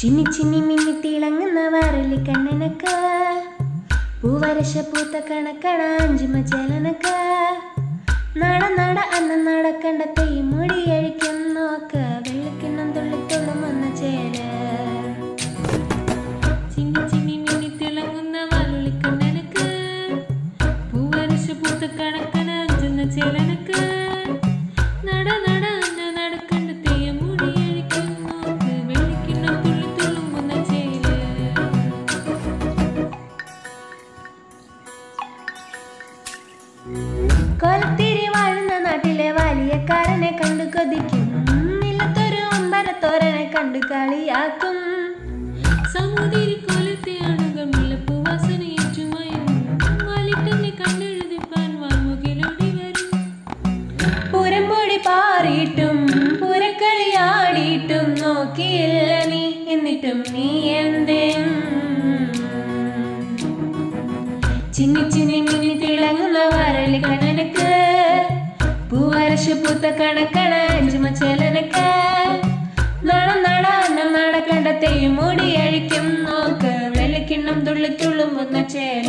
ചിന്നി ചിന്നി മിന്നി തിളങ്ങുന്ന വാരലി കണ്ണനക്ക പൂവരശ പൂത്ത കണക്കണ അഞ്ചുമ ചേലനക്ക നട നട അന്ന നടക്കണ്ട തെയ്യ മുടി അഴിക്കും നോക്ക വെള്ളിക്കിണ്ണം തുള്ളിത്തുള്ളും വന്ന ചേല ചിന്നി ചിന്നി മിന്നി തിളങ്ങുന്ന വാലുളിക്കണ്ണനക്ക് പൂവരശ പൂത്ത കണക്കണ അഞ്ചുന്ന ചേലനക്ക് നട നട അന്ന നടക്കണ്ട തെയ്യ മുടി അഴിക്കും നോക്ക് വെള്ളിക്കിണ്ണം തുള്ളി തുള്ളുമ്പുന്ന ചേല് കൊലത്തിരി വാഴുന്ന നാട്ടിലെ വലിയക്കാരനെ കണ്ടു കൊതിക്കും നിലത്തൊരു അമ്പരത്തോരനെ കണ്ടു കളിയാക്കും സമുദ്രി കൊലത്തെ അണുകൾ മുല്ലപ്പൂവാസനയേറ്റുമയങ്ങും വാലിട്ടന്നെ കണ്ണെഴുതിപ്പാൻ വാൽമുകിലോടി വരും പുരമ്പൊടി പാറിയിട്ടും പുരക്കളിയാടിയിട്ടും നോക്കിയില്ല നീ എന്നിട്ടും നീ എന്തേ ചിന്നി ചിന്നി മിന്നി തിളങ്ങുന്ന വരളി കണ്ണനക്ക് പൂവരശ പൂത്ത കണക്കണ അഞ്ചുമ ചേലനക്ക് നട നട അന്നം നടക്കണ്ട തെയ്യും മൂടി അഴിക്കും നോക്ക് വെള്ളിക്കിണ്ണം തുള്ളി തുള്ളുമ്പുന്ന ചേല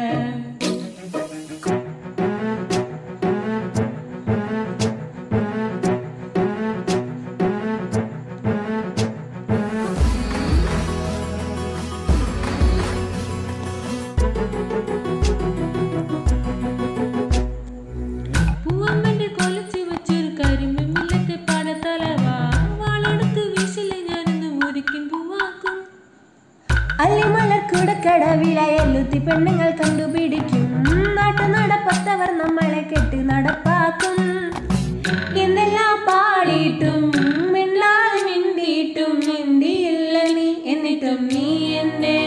പൂവമ്മന്റെ കൊലച്ചു വെച്ചൊരു കരിമ്പില്ലത്തെ പടത്തലവാ വാളെടുത്ത് വീശില്ല ഞാനിന്ന് മുരിക്കിൻ പൂവാക്കും അല്ലിമലർ കുടക്കടവിളയെല്ലുത്തി പെണ്ണുങ്ങൾ കണ്ടുപിടിക്കും നാട്ടു നടപ്പത്തവർ നമ്മളെ കെട്ടി നടപ്പാക്കും എന്തെല്ലാം പാടിയിട്ടും മിണ്ടാതെ മിണ്ടിയിട്ടും മിണ്ടിയില്ല നീ എന്നിട്ടും നീ എന്റെ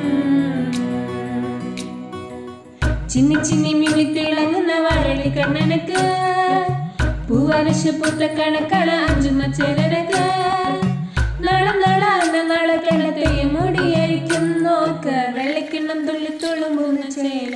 ചിന്നി ചിന്നി മിന്നി തിളങ്ങുന്ന വരളി കണ്ണനക്ക് പൂവരശ പൂത്ത കണക്കണ അഞ്ചുമ ചേലനക്ക് നട നട അന്ന നടക്കണ തെയ്യ മുടിയഴിക്കും നോക്ക് വെള്ളിക്കിണ്ണം തുള്ളി തുള്ളുമ്പുന്ന ചേല